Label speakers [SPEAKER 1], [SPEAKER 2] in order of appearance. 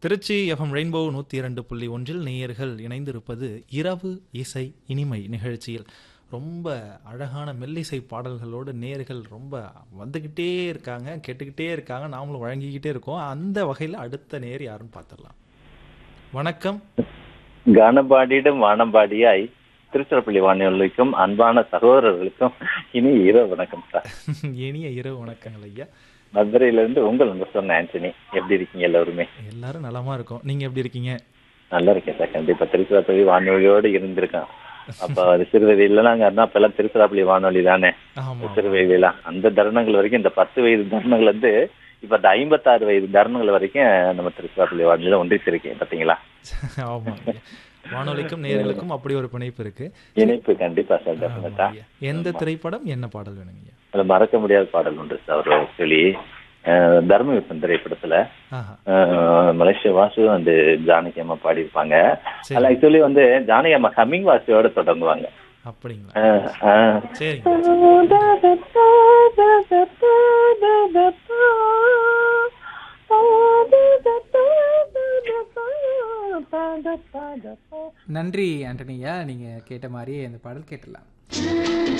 [SPEAKER 1] Trichy FM rainbow நூற்றி இரண்டு புள்ளி ஒன்றில் நேயர்கள் இணைந்திருப்பது இரவு இசை இனிமை நிகழ்ச்சியில் ரொம்ப அழகான மெல்லிசை பாடல்களோடு நேயர்கள் ரொம்ப வந்துக்கிட்டே இருக்காங்க கேட்டுக்கிட்டே இருக்காங்க நாமளும் வழங்கிக்கிட்டே இருக்கோம் அந்த வகையில் அடுத்த நேர் யாருன்னு பார்த்துடலாம் வணக்கம்
[SPEAKER 2] கானபாடியிடம் வானம்பாடியாய் திருச்சிறப்பள்ளி வானொலிக்கும் அன்பான சகோதரர்களுக்கும் இனி இரவு வணக்கம் சார்
[SPEAKER 1] இனிய இரவு வணக்கங்கள் ஐயா
[SPEAKER 2] மதுரையில இருந்து உங்கள் உங்க சொன்ன ஆண்டனி எப்படி இருக்கீங்க எல்லாருமே
[SPEAKER 1] எல்லாரும் நலமா இருக்கோம் நீங்க எப்படி இருக்கீங்க
[SPEAKER 2] நல்லா இருக்கேன் சார் கண்டிப்பா திருச்சிராப்பள்ளி வானொலியோடு இருந்திருக்கேன் அப்ப அது சிறுவயதுல நாங்க அண்ணா அப்பெல்லாம் திருச்சிராப்பள்ளி வானொலி தானே
[SPEAKER 1] ஆமா
[SPEAKER 2] சிறுவயதுலாம் அந்த தருணங்கள் வரைக்கும் இந்த பத்து வயது தருணங்கள் வந்து இப்ப இந்த ஐம்பத்தாறு வயது தருணங்கள் வரைக்கும் நம்ம திருச்சிராப்பள்ளி வானொலியில ஒன்றித்திருக்கேன் பாத்தீங்களா
[SPEAKER 1] ஆமா ஐயா. வானொலிக்கும் நேயர்களுக்கும் அப்படி ஒரு பிணைப்பு இருக்கு
[SPEAKER 2] இணைப்பு கண்டிப்பா சார்
[SPEAKER 1] ஆமா
[SPEAKER 2] டெஃபினட்டா
[SPEAKER 1] ஐயா. எந்த திரைப்படம் என்ன பாடல் வேணுங்க ஐயா
[SPEAKER 2] அதுல மறக்க முடியாத பாடல் உண்டு சார் ஒரு சொல்லி தர்மயுத்தம் திரைப்படத்துல
[SPEAKER 1] ஆஹா
[SPEAKER 2] அஹ், மலேசியா வாசு அந்த ஜானகி அம்மா பாடியிருப்பாங்க
[SPEAKER 1] சரி
[SPEAKER 2] அதுல ஆக்சுவலி வந்து ஜானகி அம்மா ஹம்மிங் வாசியோட தொடங்குவாங்க
[SPEAKER 1] அப்படிங்களா
[SPEAKER 2] அஹ், அஹ்,
[SPEAKER 1] சரிங்க
[SPEAKER 3] நன்றி ஆண்டனியா நீங்கள் கேட்ட மாதிரியே இந்த பாடல் கேட்டலாம்